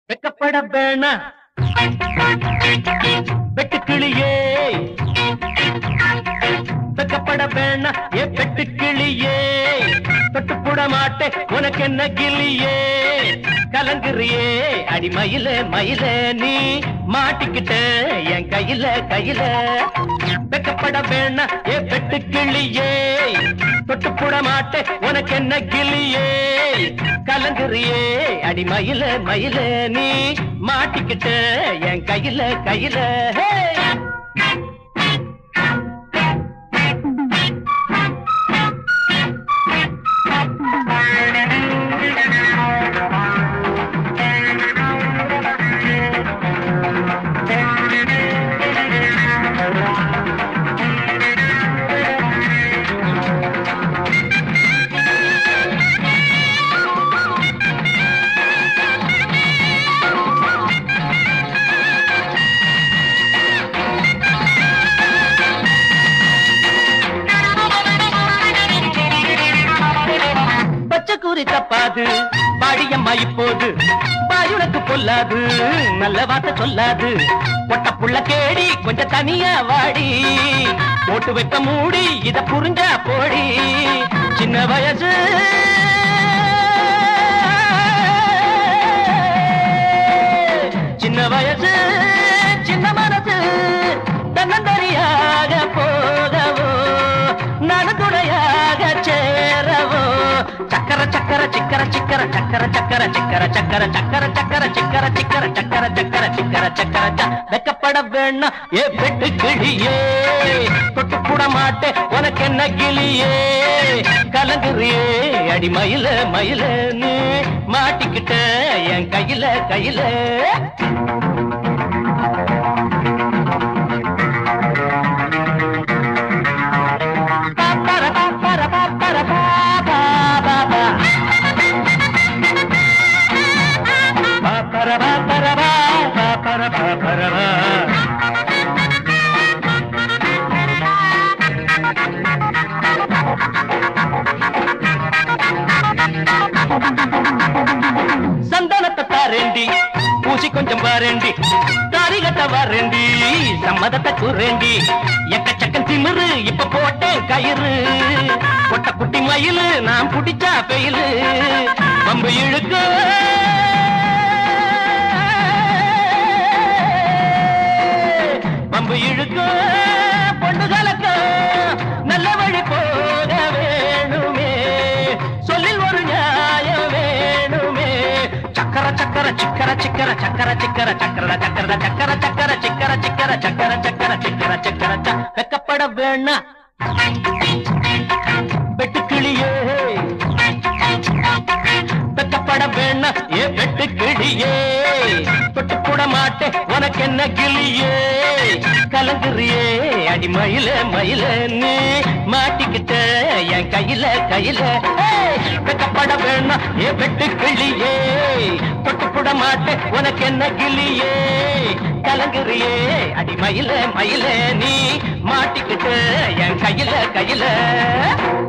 வெக்கப்பட வேணா வெட்டுக்கிளியே வெக்கப்பட வேணா ஏ வெட்டுக்கிளியே தொட்டுப்புட மாட்டேன் உனக்கு என்ன கிளியே கலங்குறியே அடி மயில மயில நீ மாட்டிக்கிட்ட என் கையில கையில வெக்கப்பட வேணா ஏ வெட்டுக்கிளியே தொட்டுப்புட மாட்டேன் உனக்கு என்ன கிளியே கலங்குறியே அடி மயில மயில நீ மாட்டிக்கிட்ட என் கையில கையில ஹே! பச்சை கூறி தப்பாது பாடியம்மா இப்போது பாயுனக்கு பொல்லாது நல்ல வார்த்தை சொல்லாது பொட்ட புள்ள கேடி கொஞ்சம் தனியா வாடி போட்டு வைக்க மூடி இத புரிஞ்சா போடி சின்ன வயசு சின்ன வயசு சின்ன மனசு தன்னந்தனியாக போகவோ நடுதுணையாக சேரவோ சக்கர சக்கர சிக்கர சிக்கர சக்கர சக்கர சிக்கர சக்கர சக்கர சக்கர சிக்கர சிக்கர சக்கர சக்கர சிக்கர சக்கர ச- வெக்கப்பட வேணாம் ஏ பெட்டு கிளியே தொட்டு கூட மாட்டேன் உனக்கு என்ன கிளியே கலங்குறியே அடி மயில மயில நீ மாட்டிக்கிட்ட என் கையில கையில பாப்பர பாப்பர பாப்பர பாப்பா பாப்பா பாப்பர பாப்பர பா பாப்பர பாப்பர பா சந்தனத்தை தாரேண்டி பூசி கொஞ்சம் பாரேண்டி தாரி கட்ட வாரேண்டி சம்மதத்தை கூறேண்டி எக்கச்சக்கம் திமிரு இப்ப போட்டேன் கயிறு பொட்ட குட்டி மயிலு நான் புடிச்சா பெயிலு பம்பு இழுக்க பம்பு இழுக்க பொண்ணு கலக்க நல்ல வழி போக வேணுமே சொல்லில் ஒரு நியாயம் வேணுமே சக்கர சக்கர சிக்கர சிக்கர சக்கர சிக்கர சக்கர சக்கர சக்கர சக்கர சிக்கர சிக்கர சக்கர சக்கர சிக்கர சக்கர ச- வெக்கப்பட வேணா வெட்டுக்கிளியே வெக்கப்பட வேணா ஏ வெட்டுக்கிளியே தொட்டு கூட மாட்டேன் உனக்கு என்ன கிளியே கலங்குறியே அடி மயில மயில நீ மாட்டிக்கிட்ட என் கையில கையில ஏய், வெக்கப்பட வேணா ஏ வெட்டுக்கிளியே தொட்டு கூட மாட்டேன் உனக்கு என்ன கிளியே கலங்குறியே அடி மயில மயில நீ மாட்டிக்கிட்ட என் கையில கையில